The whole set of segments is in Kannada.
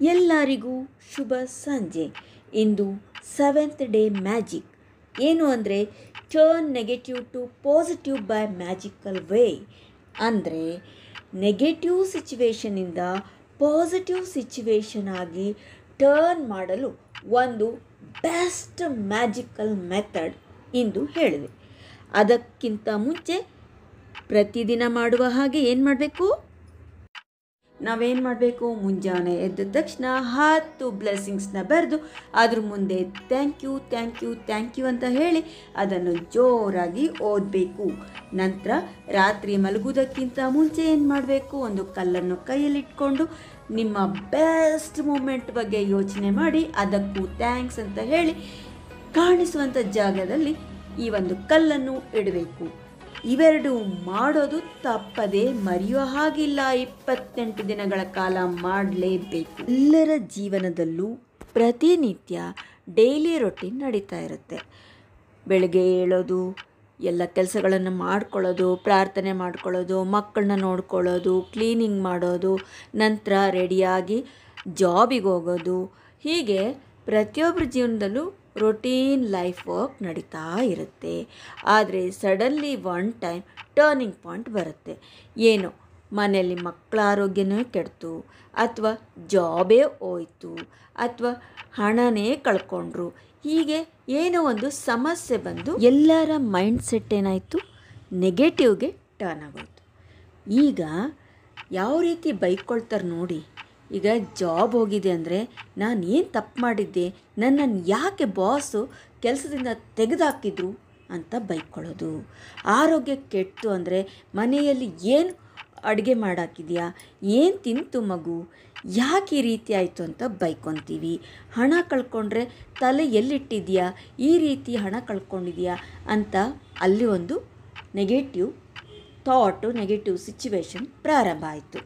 ಎಲ್ಲರಿಗೂ ಶುಭ ಸಂಜೆ ಇಂದು ಸೆವೆಂತ್ ಡೇ ಮ್ಯಾಜಿಕ್ ಏನು ಅಂದರೆ turn negative to positive by magical way ಅಂದರೆ ನೆಗೆಟಿವ್ ಸಿಚುವೇಶನಿಂದ ಪಾಸಿಟಿವ್ ಸಿಚುವೇಶನ್ ಆಗಿ ಟರ್ನ್ ಮಾಡಲು ಒಂದು ಬೆಸ್ಟ್ ಮ್ಯಾಜಿಕಲ್ ಮೆಥಡ್ ಎಂದು ಹೇಳಿದೆ ಅದಕ್ಕಿಂತ ಮುಂಚೆ ಪ್ರತಿದಿನ ಮಾಡುವ ಹಾಗೆ ಏನು ಮಾಡಬೇಕು ನಾವೇನು ಮಾಡಬೇಕು ಮುಂಜಾನೆ ಎದ್ದ ತಕ್ಷಣ ಹತ್ತು ಬ್ಲೆಸ್ಸಿಂಗ್ಸ್ನ ಬರೆದು ಅದ್ರ ಮುಂದೆ thank you thank you thank you ಅಂತ ಹೇಳಿ ಅದನ್ನು ಜೋರಾಗಿ ಓದಬೇಕು ನಂತರ ರಾತ್ರಿ ಮಲಗುವುದಕ್ಕಿಂತ ಮುಂಚೆ ಏನು ಮಾಡಬೇಕು ಒಂದು ಕಲ್ಲನ್ನು ಕೈಯಲ್ಲಿಟ್ಕೊಂಡು ನಿಮ್ಮ ಬೆಸ್ಟ್ ಮೂಮೆಂಟ್ ಬಗ್ಗೆ ಯೋಚನೆ ಮಾಡಿ ಅದಕ್ಕೂ ಥ್ಯಾಂಕ್ಸ್ ಅಂತ ಹೇಳಿ ಕಾಣಿಸುವಂಥ ಜಾಗದಲ್ಲಿ ಈ ಒಂದು ಕಲ್ಲನ್ನು ಇಡಬೇಕು ಇವೆರಡು ಮಾಡೋದು ತಪ್ಪದೆ ಮರೆಯುವ ಹಾಗಿಲ್ಲ ಇಪ್ಪತ್ತೆಂಟು ದಿನಗಳ ಕಾಲ ಮಾಡಲೇಬೇಕು ಎಲ್ಲರ ಜೀವನದಲ್ಲೂ ಪ್ರತಿನಿತ್ಯ ಡೈಲಿ ರೊಟೀನ್ ನಡೀತಾ ಇರುತ್ತೆ ಬೆಳಗ್ಗೆ ಏಳೋದು ಎಲ್ಲ ಕೆಲಸಗಳನ್ನು ಮಾಡ್ಕೊಳ್ಳೋದು ಪ್ರಾರ್ಥನೆ ಮಾಡ್ಕೊಳ್ಳೋದು ಮಕ್ಕಳನ್ನ ನೋಡ್ಕೊಳ್ಳೋದು ಕ್ಲೀನಿಂಗ್ ಮಾಡೋದು ನಂತರ ರೆಡಿಯಾಗಿ ಜಾಬಿಗೆ ಹೋಗೋದು ಹೀಗೆ ಪ್ರತಿಯೊಬ್ಬರ ಜೀವನದಲ್ಲೂ ರೊಟೀನ್ ಲೈಫ್ ವರ್ಕ್ ನಡೀತಾ ಇರುತ್ತೆ ಆದರೆ suddenly one time turning point ಬರುತ್ತೆ ಏನು ಮನೆಯಲ್ಲಿ ಮಕ್ಕಳ ಆರೋಗ್ಯನೇ ಕೆಡ್ತು ಅಥವಾ ಜಾಬೇ ಹೋಯ್ತು ಅಥವಾ ಹಣನೇ ಕಳ್ಕೊಂಡ್ರು ಹೀಗೆ ಏನೋ ಒಂದು ಸಮಸ್ಯೆ ಬಂದು ಎಲ್ಲರ ಮೈಂಡ್ ಸೆಟ್ ಏನಾಯಿತು ನೆಗೆಟಿವ್ಗೆ ಟರ್ನ್ ಆಗೋಯ್ತು ಈಗ ಯಾವ ರೀತಿ ಬೈಕೊಳ್ತಾರೆ ನೋಡಿ ಈಗ ಜಾಬ್ ಹೋಗಿದೆ ಅಂದರೆ ನಾನು ಏನು ತಪ್ಪು ಮಾಡಿದ್ದೆ ನನ್ನನ್ನು ಯಾಕೆ ಬಾಸು ಕೆಲಸದಿಂದ ತೆಗೆದುಹಾಕಿದ್ರು ಅಂತ ಬೈಕೊಳ್ಳೋದು ಆರೋಗ್ಯ ಕೆಟ್ಟು ಅಂದರೆ ಮನೆಯಲ್ಲಿ ಏನು ಅಡುಗೆ ಮಾಡಾಕಿದೆಯಾ ಏನು ತಿಂತು ಮಗು ಯಾಕೆ ಈ ರೀತಿ ಆಯಿತು ಅಂತ ಬೈಕೊತೀವಿ ಹಣ ಕಳ್ಕೊಂಡ್ರೆ ತಲೆ ಎಲ್ಲಿಟ್ಟಿದೆಯಾ ಈ ರೀತಿ ಹಣ ಕಳ್ಕೊಂಡಿದೆಯಾ ಅಂತ ಅಲ್ಲಿ ಒಂದು ನೆಗೆಟಿವ್ ಥಾಟು ನೆಗೆಟಿವ್ ಸಿಚುವೇಶನ್ ಪ್ರಾರಂಭ ಆಯಿತು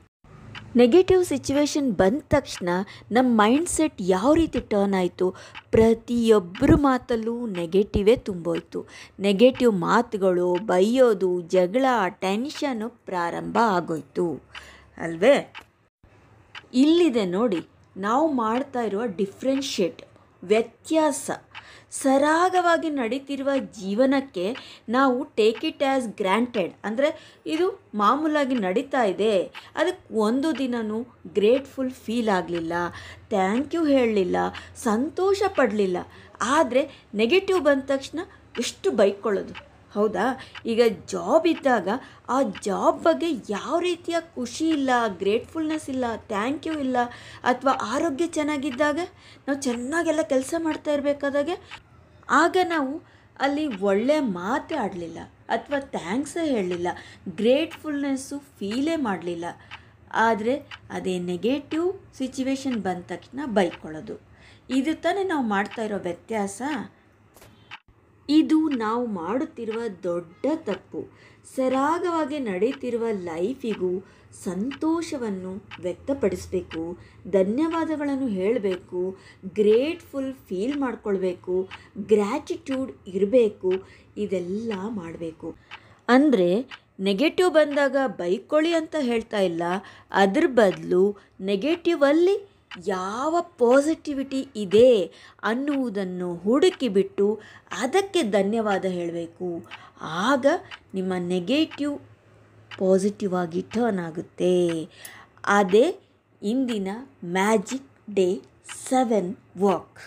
ನೆಗೆಟಿವ್ ಸಿಚುವೇಶನ್ ಬಂದ ತಕ್ಷಣ ನಮ್ಮ ಮೈಂಡ್ ಸೆಟ್ ಯಾವ ರೀತಿ ಟರ್ನ್ ಆಯಿತು ಪ್ರತಿಯೊಬ್ಬರ ಮಾತಲ್ಲೂ ನೆಗೆಟಿವೇ ತುಂಬೋಯ್ತು ನೆಗೆಟಿವ್ ಮಾತುಗಳು ಬೈಯೋದು ಜಗಳ ಟೆನ್ಷನು ಪ್ರಾರಂಭ ಆಗೋಯ್ತು ಅಲ್ವೇ ಇಲ್ಲಿದೆ ನೋಡಿ ನಾವು ಮಾಡ್ತಾ ಇರುವ ಡಿಫ್ರೆನ್ಷಿಯೇಟ್ ವ್ಯತ್ಯಾಸ ಸರಾಗವಾಗಿ ನಡೀತಿರುವ ಜೀವನಕ್ಕೆ ನಾವು ಟೇಕ್ ಇಟ್ ಆ್ಯಸ್ ಗ್ರ್ಯಾಂಟೆಡ್ ಅಂದರೆ ಇದು ಮಾಮೂಲಾಗಿ ನಡೀತಾ ಇದೆ ಅದಕ್ಕೆ ಒಂದು ದಿನವೂ ಗ್ರೇಟ್ಫುಲ್ ಫೀಲ್ ಆಗಲಿಲ್ಲ ಥ್ಯಾಂಕ್ ಯು ಹೇಳಲಿಲ್ಲ ಸಂತೋಷ ಪಡಲಿಲ್ಲ ಆದರೆ ನೆಗೆಟಿವ್ ಬಂದ ತಕ್ಷಣ ಎಷ್ಟು ಬೈಕೊಳ್ಳೋದು ಹೌದಾ ಈಗ ಜಾಬ್ ಇದ್ದಾಗ ಆ ಜಾಬ್ ಬಗ್ಗೆ ಯಾವ ರೀತಿಯ ಖುಷಿ ಇಲ್ಲ ಗ್ರೇಟ್ಫುಲ್ನೆಸ್ ಇಲ್ಲ ಥ್ಯಾಂಕ್ ಯು ಇಲ್ಲ ಅಥವಾ ಆರೋಗ್ಯ ಚೆನ್ನಾಗಿದ್ದಾಗ ನಾವು ಚೆನ್ನಾಗೆಲ್ಲ ಕೆಲಸ ಮಾಡ್ತಾ ಇರಬೇಕಾದಾಗೆ ಆಗ ನಾವು ಅಲ್ಲಿ ಒಳ್ಳೆಯ ಮಾತೇ ಆಡಲಿಲ್ಲ ಅಥವಾ ಥ್ಯಾಂಕ್ಸೇ ಹೇಳಲಿಲ್ಲ ಗ್ರೇಟ್ಫುಲ್ನೆಸ್ಸು ಫೀಲೇ ಮಾಡಲಿಲ್ಲ ಆದರೆ ಅದೇ ನೆಗೆಟಿವ್ ಸಿಚುವೇಶನ್ ಬಂದ ತಕ್ಷಣ ಬೈಕೊಳ್ಳೋದು ಇದು ತಾನೇ ನಾವು ಮಾಡ್ತಾ ಇರೋ ವ್ಯತ್ಯಾಸ ಇದು ನಾವು ಮಾಡುತ್ತಿರುವ ದೊಡ್ಡ ತಪ್ಪು ಸರಾಗವಾಗಿ ನಡೀತಿರುವ ಲೈಫಿಗೂ ಸಂತೋಷವನ್ನು ವ್ಯಕ್ತಪಡಿಸಬೇಕು ಧನ್ಯವಾದಗಳನ್ನು ಹೇಳಬೇಕು ಗ್ರೇಟ್ಫುಲ್ ಫೀಲ್ ಮಾಡ್ಕೊಳ್ಬೇಕು ಗ್ರ್ಯಾಟಿಟ್ಯೂಡ್ ಇರಬೇಕು ಇದೆಲ್ಲ ಮಾಡಬೇಕು ಅಂದರೆ ನೆಗೆಟಿವ್ ಬಂದಾಗ ಬೈಕೊಳ್ಳಿ ಅಂತ ಹೇಳ್ತಾ ಇಲ್ಲ ಅದ್ರ ಬದಲು ನೆಗೆಟಿವಲ್ಲಿ ಯಾವ ಪಾಸಿಟಿವಿಟಿ ಇದೆ ಅನ್ನುವುದನ್ನು ಹುಡುಕಿಬಿಟ್ಟು ಅದಕ್ಕೆ ಧನ್ಯವಾದ ಹೇಳಬೇಕು ಆಗ ನಿಮ್ಮ ನೆಗೆಟಿವ್ ಪಾಸಿಟಿವ್ ಆಗಿ ಟರ್ನ್ ಆಗುತ್ತೆ ಅದೇ ಇಂದಿನ ಮ್ಯಾಜಿಕ್ ಡೇ ಸೆವೆನ್ ವಾಕ್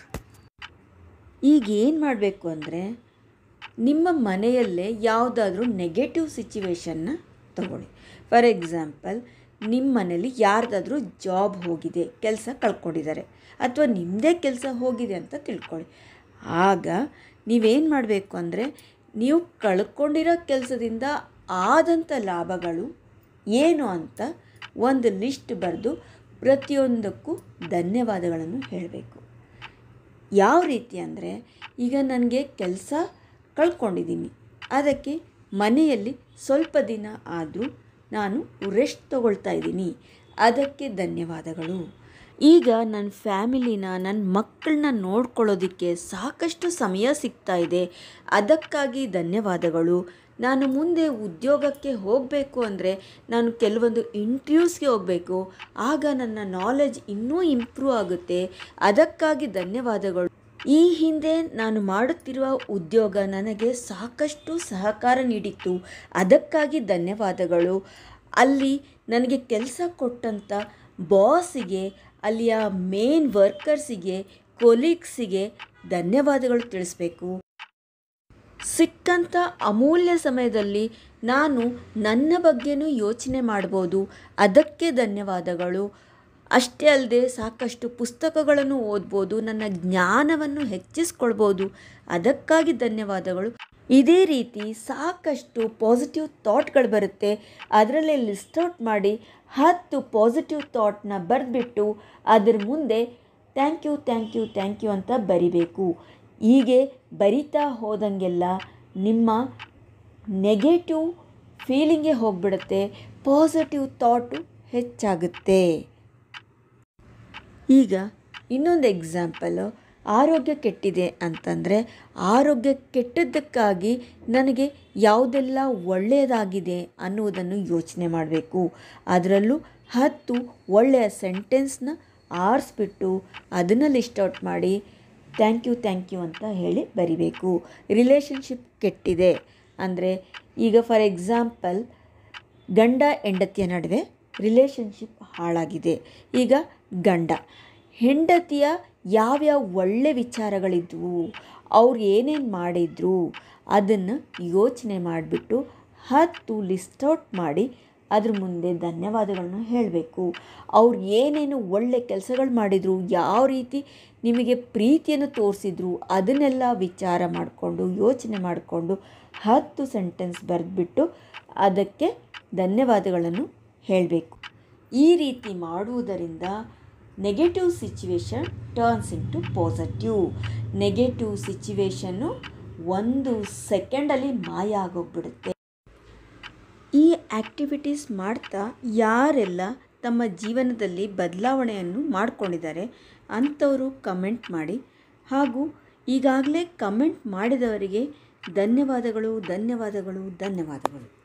ಈಗ ಏನು ಮಾಡಬೇಕು ಅಂದರೆ ನಿಮ್ಮ ಮನೆಯಲ್ಲೇ ಯಾವುದಾದ್ರೂ ನೆಗೆಟಿವ್ ಸಿಚುವೇಶನ್ನ ತಗೊಳ್ಳಿ ಫಾರ್ ಎಕ್ಸಾಂಪಲ್ ನಿಮ್ಮ ಮನೇಲಿ ಯಾರ್ದಾದ್ರೂ ಜಾಬ್ ಹೋಗಿದೆ ಕೆಲಸ ಕಳ್ಕೊಂಡಿದ್ದಾರೆ ಅಥವಾ ನಿಮ್ಮದೇ ಕೆಲಸ ಹೋಗಿದೆ ಅಂತ ತಿಳ್ಕೊಳ್ಳಿ ಆಗ ನೀವೇನು ಮಾಡಬೇಕು ಅಂದರೆ ನೀವು ಕಳ್ಕೊಂಡಿರೋ ಕೆಲಸದಿಂದ ಆದಂಥ ಲಾಭಗಳು ಏನು ಅಂತ ಒಂದು ಲಿಸ್ಟ್ ಬರೆದು ಪ್ರತಿಯೊಂದಕ್ಕೂ ಧನ್ಯವಾದಗಳನ್ನು ಹೇಳಬೇಕು ಯಾವ ರೀತಿ ಅಂದರೆ ಈಗ ನನಗೆ ಕೆಲಸ ಕಳ್ಕೊಂಡಿದ್ದೀನಿ ಅದಕ್ಕೆ ಮನೆಯಲ್ಲಿ ಸ್ವಲ್ಪ ದಿನ ಆದರೂ ನಾನು ರೆಸ್ಟ್ ತಗೊಳ್ತಾ ಇದ್ದೀನಿ ಅದಕ್ಕೆ ಧನ್ಯವಾದಗಳು ಈಗ ನನ್ನ ಫ್ಯಾಮಿಲಿನ ನನ್ನ ಮಕ್ಕಳನ್ನ ನೋಡ್ಕೊಳ್ಳೋದಕ್ಕೆ ಸಾಕಷ್ಟು ಸಮಯ ಸಿಗ್ತಾ ಇದೆ ಅದಕ್ಕಾಗಿ ಧನ್ಯವಾದಗಳು ನಾನು ಮುಂದೆ ಉದ್ಯೋಗಕ್ಕೆ ಹೋಗಬೇಕು ಅಂದರೆ ನಾನು ಕೆಲವೊಂದು ಇಂಟರ್ವ್ಯೂಸ್ಗೆ ಹೋಗಬೇಕು ಆಗ ನನ್ನ ನಾಲೆಜ್ ಇನ್ನೂ ಇಂಪ್ರೂವ್ ಆಗುತ್ತೆ ಅದಕ್ಕಾಗಿ ಧನ್ಯವಾದಗಳು ಈ ಹಿಂದೆ ನಾನು ಮಾಡುತ್ತಿರುವ ಉದ್ಯೋಗ ನನಗೆ ಸಾಕಷ್ಟು ಸಹಕಾರ ನೀಡಿತ್ತು ಅದಕ್ಕಾಗಿ ಧನ್ಯವಾದಗಳು ಅಲ್ಲಿ ನನಗೆ ಕೆಲಸ ಕೊಟ್ಟಂಥ ಬಾಸಿಗೆ ಅಲ್ಲಿಯ ಮೇನ್ ವರ್ಕರ್ಸಿಗೆ ಕೊಲೀಗ್ಸಿಗೆ ಧನ್ಯವಾದಗಳು ತಿಳಿಸ್ಬೇಕು ಸಿಕ್ಕಂಥ ಅಮೂಲ್ಯ ಸಮಯದಲ್ಲಿ ನಾನು ನನ್ನ ಬಗ್ಗೆನೂ ಯೋಚನೆ ಮಾಡ್ಬೋದು ಅದಕ್ಕೆ ಧನ್ಯವಾದಗಳು ಅಷ್ಟೇ ಅಲ್ಲದೆ ಸಾಕಷ್ಟು ಪುಸ್ತಕಗಳನ್ನು ಓದ್ಬೋದು ನನ್ನ ಜ್ಞಾನವನ್ನು ಹೆಚ್ಚಿಸ್ಕೊಳ್ಬೋದು ಅದಕ್ಕಾಗಿ ಧನ್ಯವಾದಗಳು ಇದೇ ರೀತಿ ಸಾಕಷ್ಟು ಪಾಸಿಟಿವ್ ಥಾಟ್ಗಳು ಬರುತ್ತೆ ಅದರಲ್ಲೇ ಲಿಸ್ಟ್ ಔಟ್ ಮಾಡಿ ಹತ್ತು ಪಾಸಿಟಿವ್ ಥಾಟ್ನ ಬರೆದ್ಬಿಟ್ಟು ಅದ್ರ ಮುಂದೆ thank you thank you thank you ಅಂತ ಬರಿಬೇಕು ಹೀಗೆ ಬರಿತಾ ಹೋದಂಗೆಲ್ಲ ನಿಮ್ಮ ನೆಗೆಟಿವ್ ಫೀಲಿಂಗೇ ಹೋಗಿಬಿಡುತ್ತೆ ಪಾಸಿಟಿವ್ ಥಾಟು ಹೆಚ್ಚಾಗುತ್ತೆ ಈಗ ಇನ್ನೊಂದು ಎಕ್ಸಾಂಪಲು ಆರೋಗ್ಯ ಕೆಟ್ಟಿದೆ ಅಂತಂದರೆ ಆರೋಗ್ಯ ಕೆಟ್ಟದ್ದಕ್ಕಾಗಿ ನನಗೆ ಯಾವುದೆಲ್ಲ ಒಳ್ಳೆಯದಾಗಿದೆ ಅನ್ನುವುದನ್ನು ಯೋಚನೆ ಮಾಡಬೇಕು ಅದರಲ್ಲೂ ಹತ್ತು ಒಳ್ಳೆಯ ಸೆಂಟೆನ್ಸ್ನ ಆರಿಸ್ಬಿಟ್ಟು ಅದನ್ನು ಲಿಸ್ಟ್ ಔಟ್ ಮಾಡಿ ಥ್ಯಾಂಕ್ ಯು ಥ್ಯಾಂಕ್ ಯು ಅಂತ ಹೇಳಿ ಬರಿಬೇಕು ರಿಲೇಷನ್ಶಿಪ್ ಕೆಟ್ಟಿದೆ ಅಂದರೆ ಈಗ ಫಾರ್ ಎಕ್ಸಾಂಪಲ್ ಗಂಡ ಹೆಂಡತಿಯ ನಡುವೆ ರಿಲೇಷನ್ಶಿಪ್ ಹಾಳಾಗಿದೆ ಈಗ ಗಂಡ ಹೆಂಡತಿಯ ಯಾವ್ಯಾವ ಒಳ್ಳೆ ವಿಚಾರಗಳಿದ್ವು ಅವ್ರು ಏನೇನು ಮಾಡಿದ್ರು ಅದನ್ನು ಯೋಚನೆ ಮಾಡಿಬಿಟ್ಟು ಹತ್ತು ಲಿಸ್ಟ್ ಔಟ್ ಮಾಡಿ ಅದ್ರ ಮುಂದೆ ಧನ್ಯವಾದಗಳನ್ನ ಹೇಳಬೇಕು ಅವ್ರು ಏನೇನು ಒಳ್ಳೆ ಕೆಲಸಗಳು ಮಾಡಿದರು ಯಾವ ರೀತಿ ನಿಮಗೆ ಪ್ರೀತಿಯನ್ನು ತೋರಿಸಿದ್ರು ಅದನ್ನೆಲ್ಲ ವಿಚಾರ ಮಾಡಿಕೊಂಡು ಯೋಚನೆ ಮಾಡಿಕೊಂಡು ಹತ್ತು ಸೆಂಟೆನ್ಸ್ ಬರೆದ್ಬಿಟ್ಟು ಅದಕ್ಕೆ ಧನ್ಯವಾದಗಳನ್ನು ಹೇಳಬೇಕು ಈ ರೀತಿ ಮಾಡುವುದರಿಂದ negative situation turns into positive negative ಸಿಚುವೇಶನ್ನು ಒಂದು ಸೆಕೆಂಡಲ್ಲಿ ಮಾಯ ಆಗೋಗ್ಬಿಡುತ್ತೆ ಈ ಆ್ಯಕ್ಟಿವಿಟೀಸ್ ಮಾಡ್ತಾ ಯಾರೆಲ್ಲ ತಮ್ಮ ಜೀವನದಲ್ಲಿ ಬದಲಾವಣೆಯನ್ನು ಮಾಡಿಕೊಂಡಿದ್ದಾರೆ ಅಂಥವರು ಕಮೆಂಟ್ ಮಾಡಿ ಹಾಗೂ ಈಗಾಗಲೇ ಕಮೆಂಟ್ ಮಾಡಿದವರಿಗೆ ಧನ್ಯವಾದಗಳು ಧನ್ಯವಾದಗಳು ಧನ್ಯವಾದಗಳು